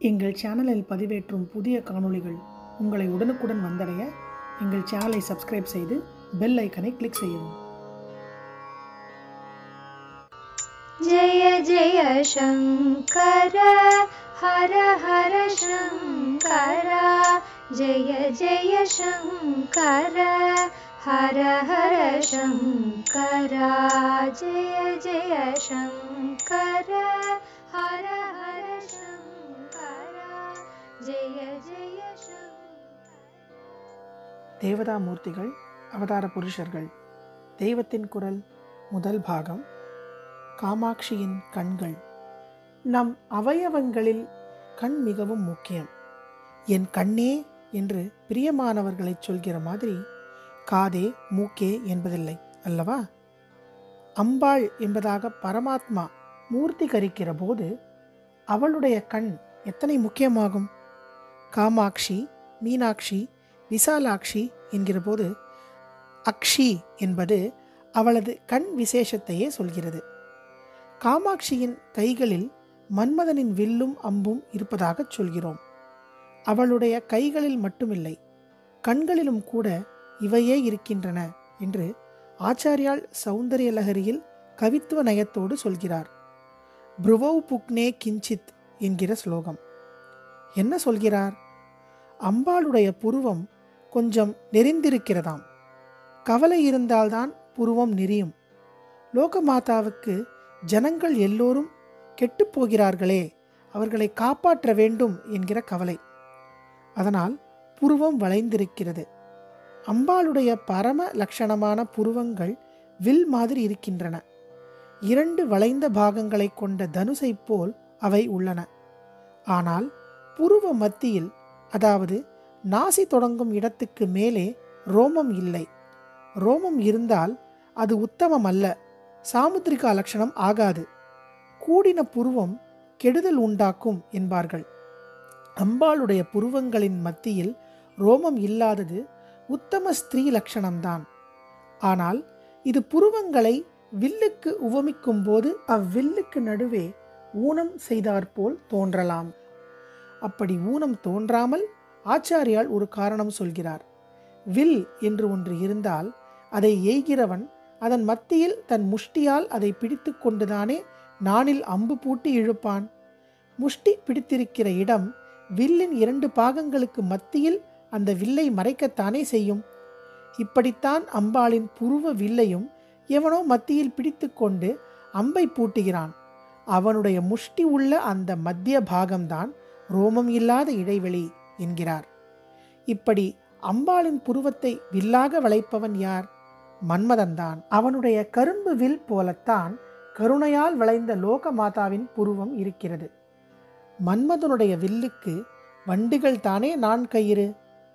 எங்கள் சேனலில் பதிவேற்றும் புதிய காணொளிகள் உங்களை உடனுக்குடன் வந்தடைய எங்கள் சேனலை சப்ஸ்கிரைப் செய்து பெல் ஐக்கனை கிளிக் செய்யவும் जय जय शङ्कर हर हर शङ्कर जय जय शङ्कर हर हर शङ्कर जय जय शङ्कर हर हर शङ्कर जय जय शङ्कर தேவதா மூர்த்திகள் அவதார புருஷர்கள் தெய்வத்தின் குரல் முதல் பாகம் காமாட்சியின் கண்கள் நம் அவயவங்களில் கண் மிகவும் முக்கியம் என் கண்ணே என்று பிரியமானவர்களைச் சொல்கிற மாதிரி காதே மூக்கே என்பதில்லை அல்லவா அம்பாள் என்பதாக பரமாத்மா மூர்த்திகரிக்கிற போது அவளுடைய கண் எத்தனை முக்கியமாகும் காமாட்சி மீனாட்சி விசாலாட்சி என்கிற போது அக்ஷி என்பது அவளது கண் விசேஷத்தையே சொல்கிறது காமாட்சியின் கைகளில் மன்மதனின் வில்லும் அம்பும் இருப்பதாகச் சொல்கிறோம் அவளுடைய கைகளில் மட்டுமில்லை கண்களிலும் கூட இவையே இருக்கின்றன என்று ஆச்சாரியால் சௌந்தரிய லகரியில் கவித்துவ நயத்தோடு சொல்கிறார் புருவௌ புக்னே கிஞ்சித் என்கிற ஸ்லோகம் என்ன சொல்கிறார் அம்பாளுடைய புருவம் கொஞ்சம் நெறிந்திருக்கிறதாம் கவலை இருந்தால்தான் புருவம் நெறியும் லோகமாதாவுக்கு ஜனங்கள் எல்லோரும் கெட்டுப் போகிறார்களே அவர்களை காப்பாற்ற வேண்டும் என்கிற கவலை அதனால் புருவம் வளைந்திருக்கிறது அம்பாளுடைய பரம லட்சணமான புருவங்கள் வில் மாதிரி இருக்கின்றன இரண்டு வளைந்த பாகங்களை கொண்ட தனுசை போல் அவை உள்ளன ஆனால் புருவ மத்தியில் அதாவது நாசி தொடங்கும் இடத்துக்கு மேலே ரோமம் இல்லை ரோமம் இருந்தால் அது உத்தமம் அல்ல சாமுத்திரிகா லட்சணம் ஆகாது கூடின புருவம் கெடுதல் உண்டாக்கும் என்பார்கள் அம்பாளுடைய புருவங்களின் மத்தியில் ரோமம் இல்லாதது உத்தம ஸ்திரீ லட்சணம்தான் ஆனால் இது புருவங்களை வில்லுக்கு உவமிக்கும் போது அவ்வில்லுக்கு நடுவே ஊனம் செய்தாற்போல் தோன்றலாம் அப்படி ஊனம் தோன்றாமல் ஆச்சாரியால் ஒரு காரணம் சொல்கிறார் வில் என்று ஒன்று இருந்தால் அதை எய்கிறவன் அதன் மத்தியில் தன் முஷ்டியால் அதை பிடித்து கொண்டுதானே நானில் அம்பு பூட்டி இழுப்பான் முஷ்டி பிடித்திருக்கிற இடம் வில்லின் இரண்டு பாகங்களுக்கு மத்தியில் அந்த வில்லை மறைக்கத்தானே செய்யும் இப்படித்தான் அம்பாளின் புருவ வில்லையும் எவனோ மத்தியில் பிடித்து கொண்டு அம்பை பூட்டுகிறான் அவனுடைய முஷ்டி உள்ள அந்த மத்திய பாகம்தான் ரோமம் இல்லாத இடைவெளி என்கிறார் இப்படி அம்பாளின் புருவத்தை வில்லாக வளைப்பவன் யார் மன்மதன்தான் அவனுடைய கரும்பு வில் போலத்தான் கருணையால் வளைந்த லோக மாதாவின் புருவம் இருக்கிறது மன்மதனுடைய வில்லுக்கு வண்டுகள் தானே நான் கயிறு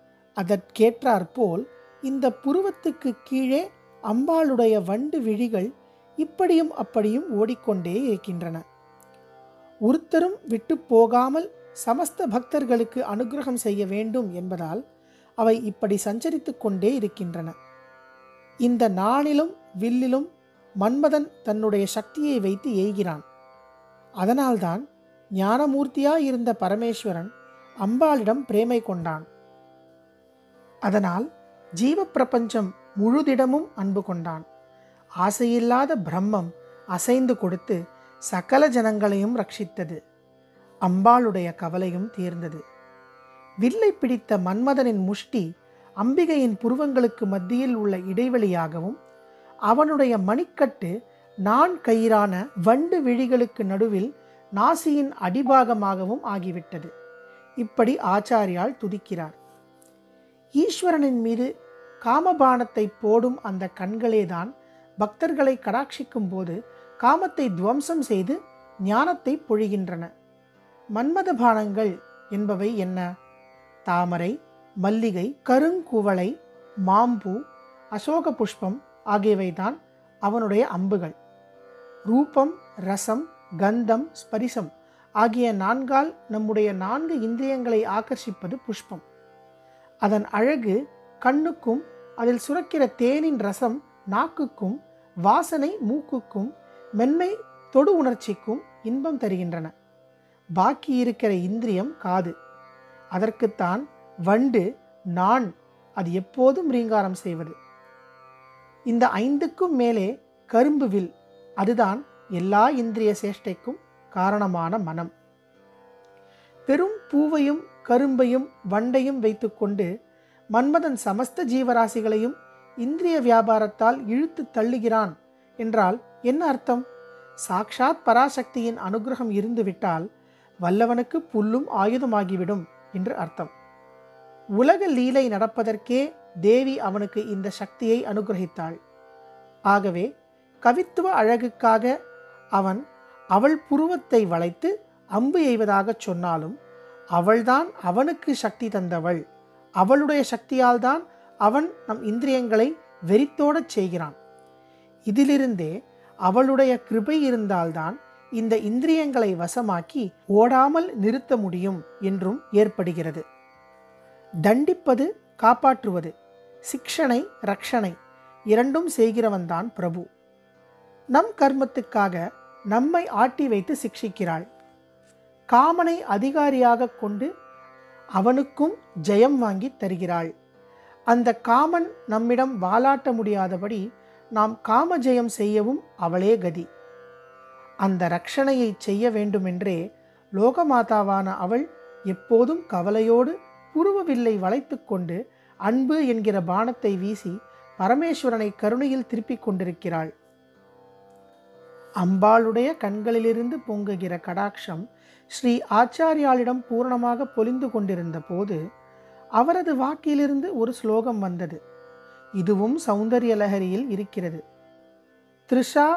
அதற்கேற்றாற்போல் இந்த புருவத்துக்கு கீழே அம்பாளுடைய வண்டு விழிகள் இப்படியும் அப்படியும் ஓடிக்கொண்டே இருக்கின்றன ஒருத்தரும் விட்டு போகாமல் சமஸ்த பக்தர்களுக்கு அனுகிரகம் செய்ய வேண்டும் என்பதால் அவை இப்படி சஞ்சரித்து கொண்டே இருக்கின்றன இந்த நாளிலும் வில்லிலும் மன்மதன் தன்னுடைய சக்தியை வைத்து எய்கிறான் அதனால்தான் ஞானமூர்த்தியாயிருந்த பரமேஸ்வரன் அம்பாளிடம் பிரேமை கொண்டான் அதனால் ஜீவ பிரபஞ்சம் முழுதிடமும் அன்பு கொண்டான் ஆசையில்லாத பிரம்மம் அசைந்து கொடுத்து சகல ஜனங்களையும் ரட்சித்தது அம்பாளுடைய கவலையும் தீர்ந்தது வில்லை பிடித்த மன்மதனின் முஷ்டி அம்பிகையின் புருவங்களுக்கு மத்தியில் உள்ள இடைவெளியாகவும் அவனுடைய மணிக்கட்டு நான் கயிறான வண்டு விழிகளுக்கு நடுவில் நாசியின் அடிபாகமாகவும் ஆகிவிட்டது இப்படி ஆச்சாரியால் துதிக்கிறார் ஈஸ்வரனின் மீது காமபானத்தை போடும் அந்த கண்களேதான் பக்தர்களை கடாட்சிக்கும் போது காமத்தை துவம்சம் செய்து ஞானத்தை பொழிகின்றன மன்மத பானங்கள் என்பவை என்ன தாமரை மல்லிகை கருங்குவளை மாம்பூ அசோக புஷ்பம் ஆகியவைதான் அவனுடைய அம்புகள் ரூபம் ரசம் கந்தம் ஸ்பரிசம் ஆகிய நான்கால் நம்முடைய நான்கு இந்திரியங்களை ஆக்கர்ஷிப்பது புஷ்பம் அதன் அழகு கண்ணுக்கும் அதில் சுரக்கிற தேனின் ரசம் நாக்குக்கும் வாசனை மூக்குக்கும் மென்மை தொடு உணர்ச்சிக்கும் இன்பம் தருகின்றன பாக்கி இருக்கிற இந்திரியம் காது அதற்குத்தான் வண்டு நான் அது எப்போதும் ரீங்காரம் செய்வது இந்த ஐந்துக்கும் மேலே கரும்பு வில் அதுதான் எல்லா இந்திரிய சேஷ்டைக்கும் காரணமான மனம் பெரும் பூவையும் கரும்பையும் வண்டையும் வைத்துக்கொண்டு மன்மதன் சமஸ்த ஜீவராசிகளையும் இந்திரிய வியாபாரத்தால் இழுத்து தள்ளுகிறான் என்றால் என்ன அர்த்தம் சாக்ஷாத் பராசக்தியின் அனுகிரகம் இருந்துவிட்டால் வல்லவனுக்கு புல்லும் ஆயுதமாகிவிடும் என்று அர்த்தம் உலக லீலை நடப்பதற்கே தேவி அவனுக்கு இந்த சக்தியை அனுகிரகித்தாள் ஆகவே கவித்துவ அழகுக்காக அவன் அவள் புருவத்தை வளைத்து அம்பு எய்வதாகச் சொன்னாலும் அவள்தான் அவனுக்கு சக்தி தந்தவள் அவளுடைய சக்தியால் தான் அவன் நம் இந்திரியங்களை வெறித்தோடச் செய்கிறான் இதிலிருந்தே அவளுடைய கிருபை இருந்தால்தான் இந்த இந்திரியங்களை வசமாக்கி ஓடாமல் நிறுத்த முடியும் என்றும் ஏற்படுகிறது தண்டிப்பது காப்பாற்றுவது சிக்ஷனை ரக்ஷனை இரண்டும் செய்கிறவன்தான் பிரபு நம் கர்மத்துக்காக நம்மை ஆட்டி வைத்து சிக்ஷிக்கிறாள் காமனை அதிகாரியாக கொண்டு அவனுக்கும் ஜெயம் வாங்கி தருகிறாள் அந்த காமன் நம்மிடம் வாலாட்ட முடியாதபடி நாம் காம ஜெயம் செய்யவும் அவளே கதி அந்த ரக்ஷணையை செய்ய வேண்டுமென்றே லோகமாதாவான அவள் எப்போதும் கவலையோடு புருவவில்லை வளைத்துக்கொண்டு அன்பு என்கிற பானத்தை வீசி பரமேஸ்வரனை கருணையில் திருப்பிக் கொண்டிருக்கிறாள் அம்பாளுடைய கண்களிலிருந்து பொங்குகிற கடாட்சம் ஸ்ரீ ஆச்சாரியாளிடம் பூரணமாக பொலிந்து கொண்டிருந்த போது அவரது வாக்கிலிருந்து ஒரு ஸ்லோகம் வந்தது இதுவும் சௌந்தர்ய லஹரியில் இருக்கிறது த்ரிஷா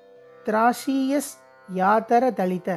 திராஷீயஸ் யாதர தளித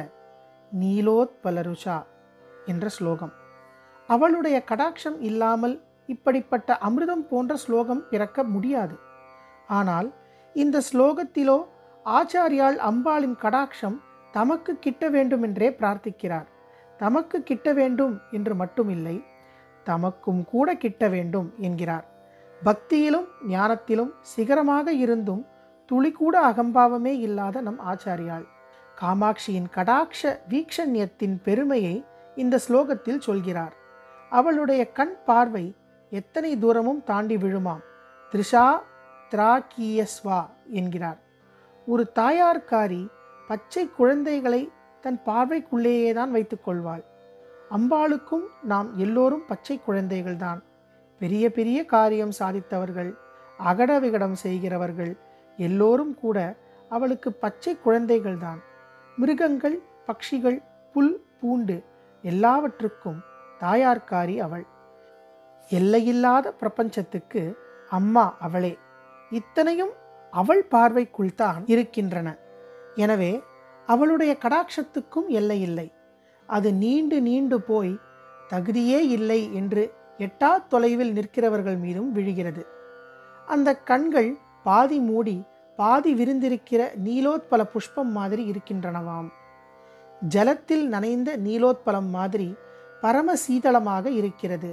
நீலோத்பலருஷா என்ற ஸ்லோகம் அவளுடைய கடாட்சம் இல்லாமல் இப்படிப்பட்ட அமிர்தம் போன்ற ஸ்லோகம் பிறக்க முடியாது ஆனால் இந்த ஸ்லோகத்திலோ ஆச்சாரியால் அம்பாளின் கடாட்சம் தமக்கு கிட்ட வேண்டுமென்றே பிரார்த்திக்கிறார் தமக்கு கிட்ட வேண்டும் என்று மட்டுமில்லை தமக்கும் கூட கிட்ட வேண்டும் என்கிறார் பக்தியிலும் ஞானத்திலும் சிகரமாக இருந்தும் துளி கூட அகம்பாவமே இல்லாத நம் ஆச்சாரியாள் காமாட்சியின் கடாட்ச வீக்ஷண்யத்தின் பெருமையை இந்த ஸ்லோகத்தில் சொல்கிறார் அவளுடைய கண் பார்வை எத்தனை தூரமும் தாண்டி விழுமாம் த்ரிஷா திராக்கியஸ்வா என்கிறார் ஒரு தாயார்காரி பச்சை குழந்தைகளை தன் பார்வைக்குள்ளேயே தான் வைத்துக்கொள்வாள் அம்பாளுக்கும் நாம் எல்லோரும் பச்சை குழந்தைகள்தான் பெரிய பெரிய காரியம் சாதித்தவர்கள் அகட விகடம் செய்கிறவர்கள் எல்லோரும் கூட அவளுக்கு பச்சை குழந்தைகள்தான் மிருகங்கள் பட்சிகள் புல் பூண்டு எல்லாவற்றுக்கும் தாயார்காரி அவள் எல்லையில்லாத பிரபஞ்சத்துக்கு அம்மா அவளே இத்தனையும் அவள் பார்வைக்குள் தான் இருக்கின்றன எனவே அவளுடைய கடாட்சத்துக்கும் எல்லை இல்லை அது நீண்டு நீண்டு போய் தகுதியே இல்லை என்று எட்டா தொலைவில் நிற்கிறவர்கள் மீதும் விழுகிறது அந்த கண்கள் பாதி மூடி பாதி விரிந்திருக்கிற நீலோத்பல புஷ்பம் மாதிரி இருக்கின்றனவாம் ஜலத்தில் நனைந்த நீலோத்பலம் மாதிரி பரம சீதளமாக இருக்கிறது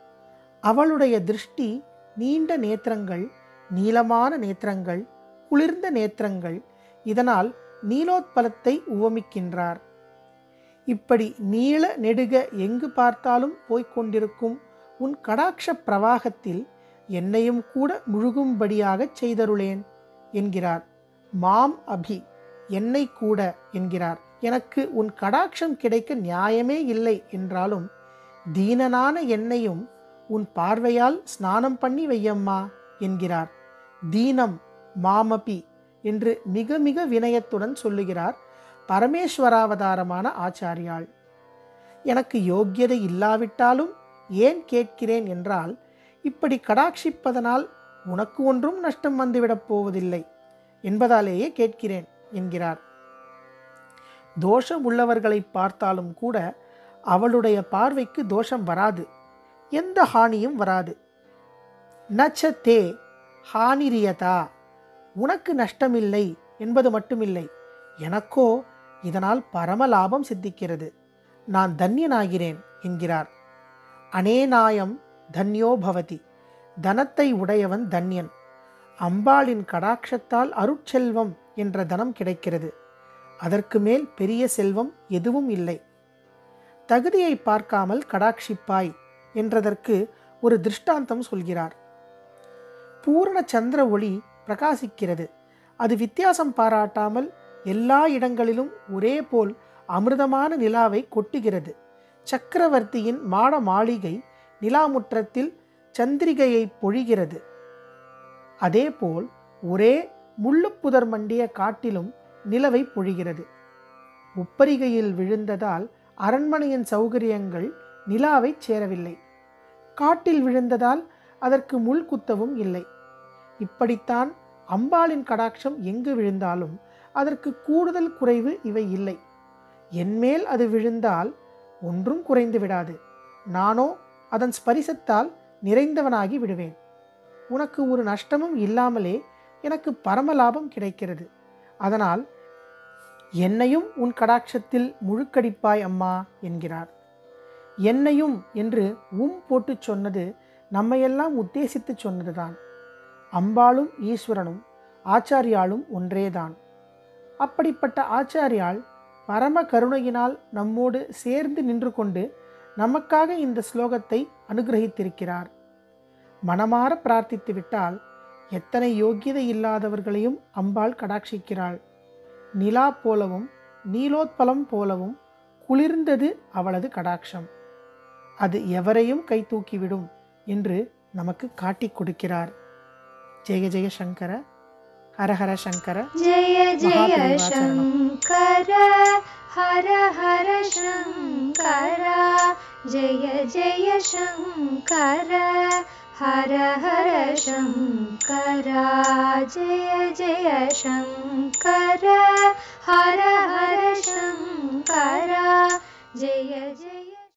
அவளுடைய திருஷ்டி நீண்ட நேத்திரங்கள் நீளமான நேத்திரங்கள் குளிர்ந்த நேத்திரங்கள் இதனால் நீலோத்பலத்தை உவமிக்கின்றார் இப்படி நீள நெடுக எங்கு பார்த்தாலும் போய்க் கொண்டிருக்கும் உன் கடாட்ச பிரவாகத்தில் என்னையும் கூட முழுகும்படியாகச் செய்தருளேன் என்கிறார் மாம் அபி என்னை கூட என்கிறார் எனக்கு உன் கடாட்சம் கிடைக்க நியாயமே இல்லை என்றாலும் தீனனான என்னையும் உன் பார்வையால் ஸ்நானம் பண்ணி வையம்மா என்கிறார் தீனம் மாமபி என்று மிக மிக வினயத்துடன் சொல்லுகிறார் பரமேஸ்வராவதாரமான ஆச்சாரியாள் எனக்கு யோக்கியதை இல்லாவிட்டாலும் ஏன் கேட்கிறேன் என்றால் இப்படி கடாட்சிப்பதனால் உனக்கு ஒன்றும் நஷ்டம் வந்துவிடப் போவதில்லை என்பதாலேயே கேட்கிறேன் என்கிறார் தோஷம் உள்ளவர்களை பார்த்தாலும் கூட அவளுடைய பார்வைக்கு தோஷம் வராது எந்த ஹானியும் வராது நச்ச தே ஹானிரியதா உனக்கு நஷ்டமில்லை என்பது மட்டுமில்லை எனக்கோ இதனால் பரம லாபம் சித்திக்கிறது நான் தன்யனாகிறேன் என்கிறார் அனேநாயம் தன்யோ பவதி தனத்தை உடையவன் தன்யன் அம்பாளின் கடாட்சத்தால் அருட்செல்வம் என்ற தனம் கிடைக்கிறது அதற்கு மேல் பெரிய செல்வம் எதுவும் இல்லை தகுதியை பார்க்காமல் கடாட்சிப்பாய் என்றதற்கு ஒரு திருஷ்டாந்தம் சொல்கிறார் பூரண சந்திர ஒளி பிரகாசிக்கிறது அது வித்தியாசம் பாராட்டாமல் எல்லா இடங்களிலும் ஒரே போல் அமிர்தமான நிலாவை கொட்டுகிறது சக்கரவர்த்தியின் மாட மாளிகை நிலாமுற்றத்தில் சந்திரிகையை பொழிகிறது அதேபோல் ஒரே முள்ளுப்புதர் மண்டிய காட்டிலும் நிலவை பொழிகிறது உப்பரிகையில் விழுந்ததால் அரண்மனையின் சௌகரியங்கள் நிலாவை சேரவில்லை காட்டில் விழுந்ததால் அதற்கு முள் குத்தவும் இல்லை இப்படித்தான் அம்பாளின் கடாட்சம் எங்கு விழுந்தாலும் அதற்கு கூடுதல் குறைவு இவை இல்லை என்மேல் அது விழுந்தால் ஒன்றும் குறைந்து விடாது நானோ அதன் ஸ்பரிசத்தால் நிறைந்தவனாகி விடுவேன் உனக்கு ஒரு நஷ்டமும் இல்லாமலே எனக்கு பரம லாபம் கிடைக்கிறது அதனால் என்னையும் உன் கடாட்சத்தில் முழுக்கடிப்பாய் அம்மா என்கிறார் என்னையும் என்று உம் போட்டு சொன்னது நம்மையெல்லாம் உத்தேசித்து சொன்னதுதான் அம்பாளும் ஈஸ்வரனும் ஆச்சாரியாலும் ஒன்றேதான் அப்படிப்பட்ட ஆச்சாரியால் பரம கருணையினால் நம்மோடு சேர்ந்து நின்று கொண்டு நமக்காக இந்த ஸ்லோகத்தை அனுகிரகித்திருக்கிறார் மனமாற பிரார்த்தித்து விட்டால் எத்தனை யோக்கியதை இல்லாதவர்களையும் அம்பாள் கடாட்சிக்கிறாள் நிலா போலவும் நீலோத்பலம் போலவும் குளிர்ந்தது அவளது கடாட்சம் அது எவரையும் கை தூக்கிவிடும் என்று நமக்கு காட்டிக் கொடுக்கிறார் ஜெய ஜெய சங்கர ஹரஹர சங்கர जय जय महादेवाचरणम्। शङ्कर हर हर शङ्कर जय जय शङ्कर हर हर शङ्कर जय जय शङ्कर हर हर शङ्कर जय जय